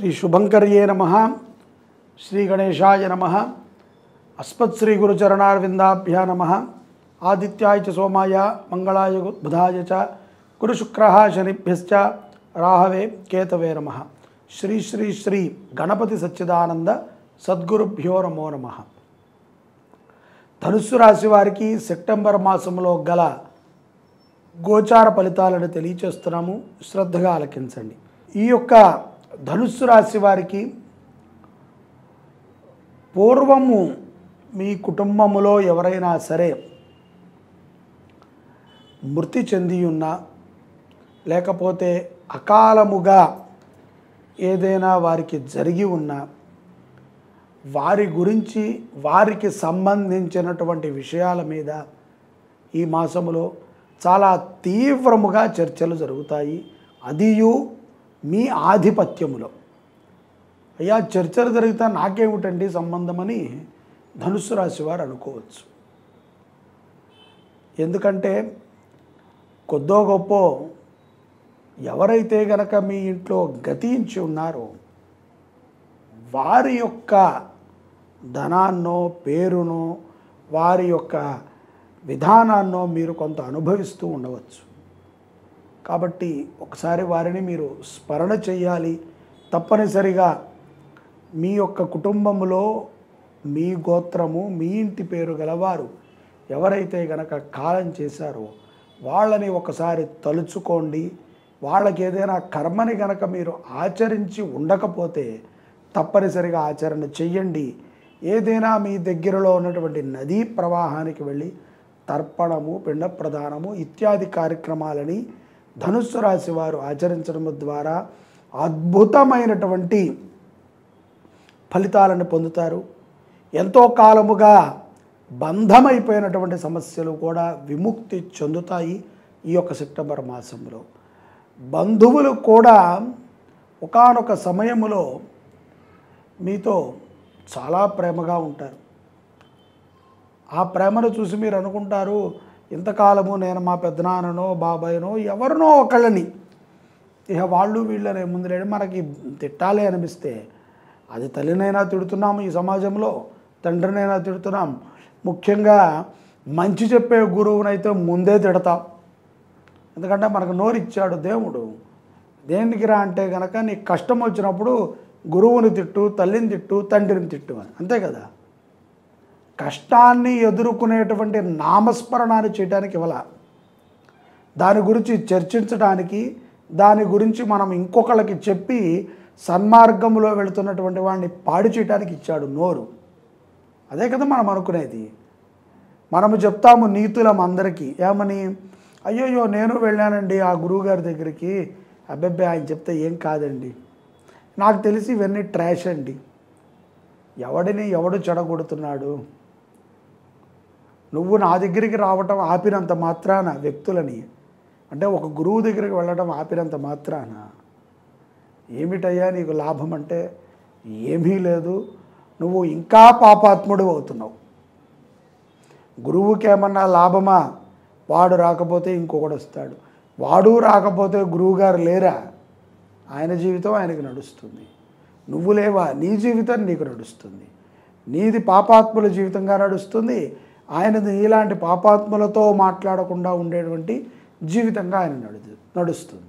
శ్రీ శుభంకర్యే నమ శ్రీ గణేశాయ నమ అస్మత్ శ్రీ గురుచరణారవిందాభ్యా నమ ఆదిత్యాయ చ సోమాయ మంగళాయ బుధాయ చ గురుశుక్ర శనిభ్యశ్చ రాహవే కేతవే నమ శ్రీ శ్రీ శ్రీ గణపతి సచ్చిదానంద సద్గురుభ్యో నమో నమ ధనుస్సు రాశి వారికి సెప్టెంబర్ మాసంలో గల గోచార ఫలితాలను తెలియచేస్తున్నాము శ్రద్ధగా ఆలకించండి ఈ యొక్క ధనుస్సు రాశి వారికి పూర్వము మీ కుటుంబములో ఎవరైనా సరే మృతి చెంది ఉన్నా లేకపోతే అకాలముగా ఏదైనా వారికి జరిగి ఉన్నా వారి గురించి వారికి సంబంధించినటువంటి విషయాల మీద ఈ మాసములో చాలా తీవ్రముగా చర్చలు జరుగుతాయి అదియు మీ ఆధిపత్యములో అయ్యా చర్చలు జరిగితే నాకేమిటండి సంబంధమని ధనుస్సు రాశి వారు అనుకోవచ్చు ఎందుకంటే కొద్దో గొప్ప ఎవరైతే గనక మీ ఇంట్లో గతించి ఉన్నారో వారి యొక్క ధనాన్నో పేరునో వారి యొక్క విధానాన్నో మీరు కొంత అనుభవిస్తూ ఉండవచ్చు కాబట్టి ఒకసారి వారిని మీరు స్మరణ చేయాలి తప్పనిసరిగా మీ యొక్క కుటుంబంలో మీ గోత్రము మీ ఇంటి పేరు గలవారు ఎవరైతే గనక కాలం చేశారో వాళ్ళని ఒకసారి తలుచుకోండి వాళ్ళకి ఏదైనా కర్మని గనక మీరు ఆచరించి ఉండకపోతే తప్పనిసరిగా ఆచరణ చెయ్యండి ఏదైనా మీ దగ్గరలో ఉన్నటువంటి నదీ ప్రవాహానికి వెళ్ళి తర్పణము పిండ ప్రదానము ఇత్యాది కార్యక్రమాలని ధనుస్సు రాశి వారు ఆచరించడం ద్వారా అద్భుతమైనటువంటి ఫలితాలను పొందుతారు ఎంతో కాలముగా బంధమైపోయినటువంటి సమస్యలు కూడా విముక్తి చెందుతాయి ఈ యొక్క సెప్టెంబర్ మాసంలో బంధువులు కూడా ఒకానొక సమయములో మీతో చాలా ప్రేమగా ఉంటారు ఆ ప్రేమను చూసి మీరు అనుకుంటారు ఇంతకాలము నేను మా పెద్దనాన్ననో బాబాయ్నో ఎవరినో ఒకళ్ళని ఇక వాళ్ళు వీళ్ళని ముందు లేడు మనకి తిట్టాలి అనిపిస్తే అది తల్లినైనా తిడుతున్నాము ఈ సమాజంలో తండ్రినైనా తిడుతున్నాం ముఖ్యంగా మంచి చెప్పే గురువునైతే ముందే తిడతాం ఎందుకంటే మనకు నోరిచ్చాడు దేవుడు దేనికి రా అంటే కనుక నీకు కష్టం వచ్చినప్పుడు గురువుని తిట్టు తల్లిని తిట్టు తండ్రిని తిట్టు అని అంతే కదా కష్టాన్ని ఎదుర్కొనేటువంటి నామస్మరణాన్ని చేయడానికి ఇవ్వాల దాని గురించి చర్చించడానికి దాని గురించి మనం ఇంకొకళ్ళకి చెప్పి సన్మార్గంలో వెళుతున్నటువంటి వాడిని పాడు చేయడానికి ఇచ్చాడు నోరు అదే కదా మనం అనుకునేది మనము చెప్తాము నీతులం అందరికీ ఏమని అయ్యోయ్యో నేను వెళ్ళానండి ఆ గురువుగారి దగ్గరికి అబ్బెబ్బే ఆయన చెప్తే ఏం కాదండి నాకు తెలిసి ఇవన్నీ ట్రాష్ అండి ఎవడిని ఎవడు చెడగొడుతున్నాడు నువ్వు నా దగ్గరికి రావటం ఆపినంత మాత్రాన వ్యక్తులని అంటే ఒక గురువు దగ్గరికి వెళ్ళడం ఆపినంత మాత్రాన ఏమిటయ్యా నీకు లాభం అంటే ఏమీ లేదు నువ్వు ఇంకా పాపాత్ముడు అవుతున్నావు గురువుకి ఏమన్నా లాభమా వాడు రాకపోతే ఇంకొకడు వస్తాడు వాడు రాకపోతే గురువుగారు లేరా ఆయన జీవితం ఆయనకి నడుస్తుంది నువ్వు లేవా నీ జీవితం నీకు నడుస్తుంది నీది పాపాత్ముల జీవితంగా నడుస్తుంది ఆయనది నీలాంటి పాపాత్ములతో మాట్లాడకుండా ఉండేటువంటి జీవితంగా ఆయన నడు నడుస్తుంది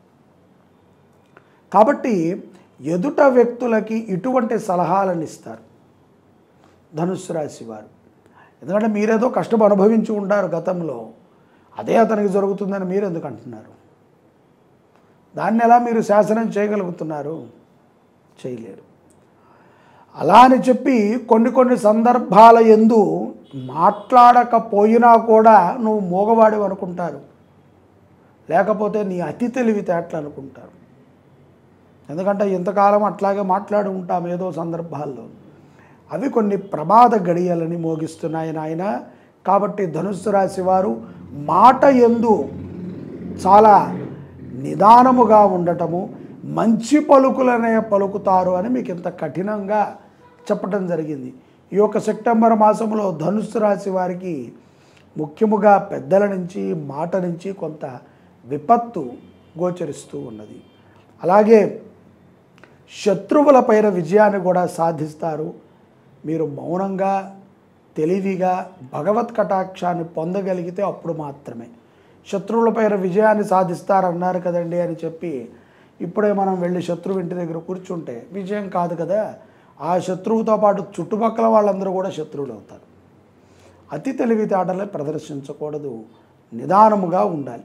కాబట్టి ఎదుట వ్యక్తులకి ఇటువంటి సలహాలను ఇస్తారు ధనుస్సు రాశి వారు ఎందుకంటే మీరేదో కష్టం అనుభవించి ఉంటారు గతంలో అదే అతనికి జరుగుతుందని మీరు ఎందుకు అంటున్నారు దాన్ని ఎలా మీరు శాసనం చేయగలుగుతున్నారు చేయలేరు అలా అని చెప్పి కొన్ని కొన్ని సందర్భాల ఎందు మాట్లాడకపోయినా కూడా నువ్వు మోగవాడివి అనుకుంటారు లేకపోతే నీ అతి తెలివితేటలు అనుకుంటారు ఎందుకంటే ఇంతకాలం అట్లాగే మాట్లాడి ఉంటాం ఏదో సందర్భాల్లో అవి కొన్ని ప్రమాద గడియలని మోగిస్తున్నాయి నాయన కాబట్టి ధనుస్సు రాశి వారు మాట ఎందు చాలా నిదానముగా ఉండటము మంచి పలుకులనే పలుకుతారు అని మీకు ఇంత కఠినంగా చెప్పడం జరిగింది ఈ యొక్క సెప్టెంబర్ మాసంలో ధనుస్సు రాశి వారికి ముఖ్యముగా పెద్దల నుంచి మాట నుంచి కొంత విపత్తు గోచరిస్తూ ఉన్నది అలాగే శత్రువులపైన విజయాన్ని కూడా సాధిస్తారు మీరు మౌనంగా తెలివిగా భగవత్ కటాక్షాన్ని పొందగలిగితే అప్పుడు మాత్రమే శత్రువులపైన విజయాన్ని సాధిస్తారన్నారు కదండి అని చెప్పి ఇప్పుడే మనం వెళ్ళి శత్రువు ఇంటి దగ్గర కూర్చుంటే విజయం కాదు కదా ఆ శత్రువుతో పాటు చుట్టుపక్కల వాళ్ళందరూ కూడా శత్రువులు అవుతారు అతి తెలివితేటలే ప్రదర్శించకూడదు నిదానముగా ఉండాలి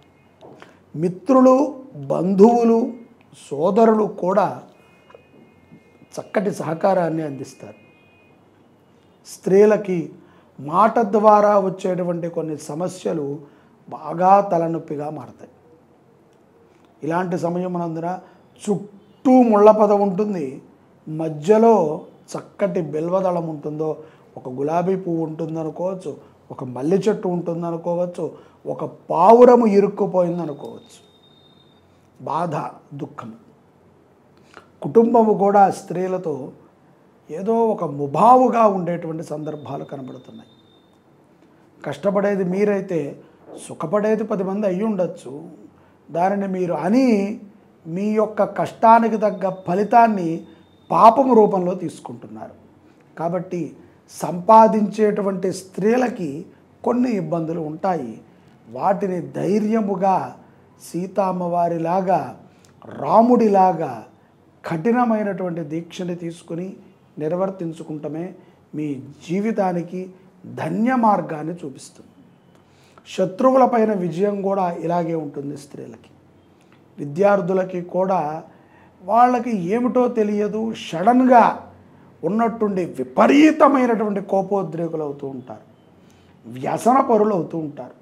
మిత్రులు బంధువులు సోదరులు కూడా చక్కటి సహకారాన్ని అందిస్తారు స్త్రీలకి మాట ద్వారా వచ్చేటువంటి కొన్ని సమస్యలు బాగా తలనొప్పిగా మారతాయి ఇలాంటి సమయమునందున చుట్టూ ముళ్ళ పద ఉంటుంది మధ్యలో చక్కటి బెల్వదళం ఉంటుందో ఒక గులాబీ పువ్వు ఉంటుంది అనుకోవచ్చు ఒక మల్లె చెట్టు ఉంటుంది అనుకోవచ్చు ఒక పావురము ఇరుక్కుపోయింది అనుకోవచ్చు బాధ దుఃఖము కుటుంబము కూడా స్త్రీలతో ఏదో ఒక ముభావుగా ఉండేటువంటి సందర్భాలు కనబడుతున్నాయి కష్టపడేది మీరైతే సుఖపడేది పది మంది అయ్యి ఉండొచ్చు దానిని మీరు అని మీ యొక్క కష్టానికి తగ్గ ఫలితాన్ని పాపము రూపంలో తీసుకుంటున్నారు కాబట్టి సంపాదించేటువంటి స్త్రీలకి కొన్ని ఇబ్బందులు ఉంటాయి వాటిని ధైర్యముగా సీతామ్మవారిలాగా రాముడిలాగా కఠినమైనటువంటి దీక్షని తీసుకుని నిర్వర్తించుకుంటమే మీ జీవితానికి ధన్య మార్గాన్ని చూపిస్తుంది శత్రువులపైన విజయం కూడా ఇలాగే ఉంటుంది స్త్రీలకి విద్యార్థులకి కూడా వాళ్ళకి ఏమిటో తెలియదు సడన్గా ఉన్నట్టుండి విపరీతమైనటువంటి కోపోద్రేకులు అవుతూ ఉంటారు వ్యసన పరులు అవుతూ ఉంటారు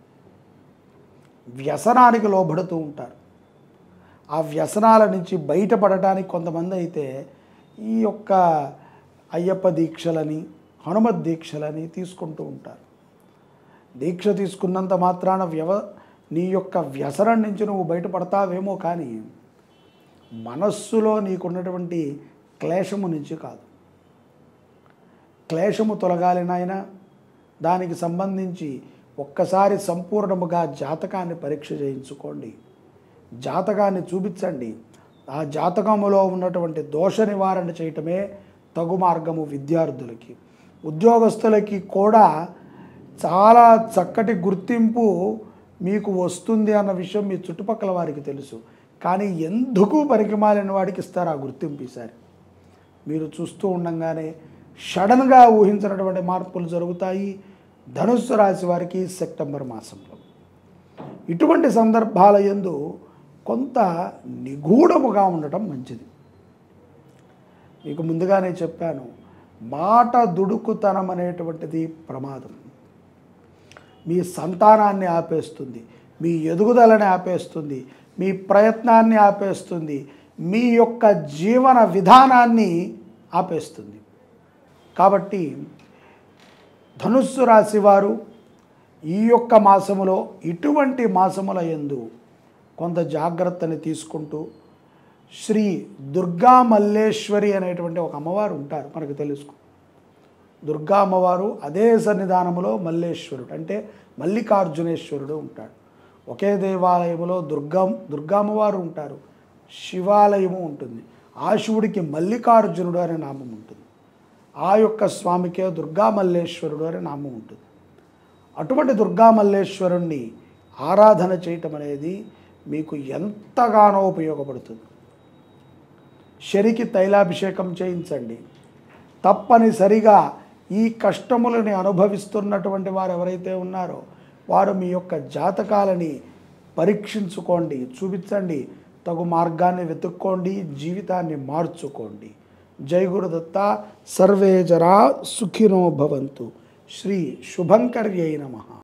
వ్యసనానికి లోబడుతూ ఉంటారు ఆ వ్యసనాల నుంచి బయటపడటానికి కొంతమంది అయితే ఈ యొక్క అయ్యప్ప దీక్షలని హనుమత్ దీక్షలని తీసుకుంటూ ఉంటారు దీక్ష తీసుకున్నంత మాత్రాన వ్యవ నీ యొక్క వ్యసనం నుంచి నువ్వు బయటపడతావేమో కానీ మనస్సులో నీకున్నటువంటి క్లేశము నుంచి కాదు క్లేశము తొలగాలి నాయన దానికి సంబంధించి ఒక్కసారి సంపూర్ణముగా జాతకాన్ని పరీక్ష చేయించుకోండి జాతకాన్ని చూపించండి ఆ జాతకములో ఉన్నటువంటి దోష నివారణ చేయటమే తగు మార్గము విద్యార్థులకి ఉద్యోగస్తులకి కూడా చాలా చక్కటి గుర్తింపు మీకు వస్తుంది అన్న విషయం మీ చుట్టుపక్కల వారికి తెలుసు కానీ ఎందుకు పనికిమాలిన వాడికి ఇస్తారు ఆ గుర్తింపు ఈసారి మీరు చూస్తూ ఉండంగానే సడన్గా ఊహించినటువంటి మార్పులు జరుగుతాయి ధనుస్సు రాశి వారికి సెప్టెంబర్ మాసంలో ఇటువంటి సందర్భాల యందు కొంత నిగూఢముగా ఉండటం మంచిది మీకు ముందుగానే చెప్పాను మాట దుడుకుతనం అనేటువంటిది ప్రమాదం మీ సంతానాన్ని ఆపేస్తుంది మీ ఎదుగుదలని ఆపేస్తుంది మీ ప్రయత్నాన్ని ఆపేస్తుంది మీ యొక్క జీవన విధానాన్ని ఆపేస్తుంది కాబట్టి ధనుస్సు రాశి వారు ఈ యొక్క మాసములో ఇటువంటి మాసముల యందు కొంత జాగ్రత్తని తీసుకుంటూ శ్రీ దుర్గా మల్లేశ్వరి అనేటువంటి ఒక అమ్మవారు ఉంటారు మనకు తెలుసు దుర్గా అమ్మవారు అదే సన్నిధానములో మల్లేశ్వరుడు అంటే మల్లికార్జునేశ్వరుడు ఉంటాడు ఒకే దేవాలయములో దుర్గా దుర్గామ్మవారు ఉంటారు శివాలయము ఉంటుంది ఆ శివుడికి మల్లికార్జునుడు అనే నామం ఉంటుంది ఆ యొక్క స్వామికే దుర్గా మల్లేశ్వరుడు అనే నామం ఉంటుంది అటువంటి దుర్గా మల్లేశ్వరుణ్ణి ఆరాధన చేయటం అనేది మీకు ఎంతగానో ఉపయోగపడుతుంది శరికి తైలాభిషేకం చేయించండి తప్పనిసరిగా ఈ కష్టములని అనుభవిస్తున్నటువంటి వారు ఎవరైతే ఉన్నారో వారు మీ యొక్క జాతకాలని పరీక్షించుకోండి చూపించండి తగు మార్గాన్ని వెతుక్కోండి జీవితాన్ని మార్చుకోండి జై గురుదత్త సర్వే జరా సుఖినో భవంతు శ్రీ శుభంకర్యై నమః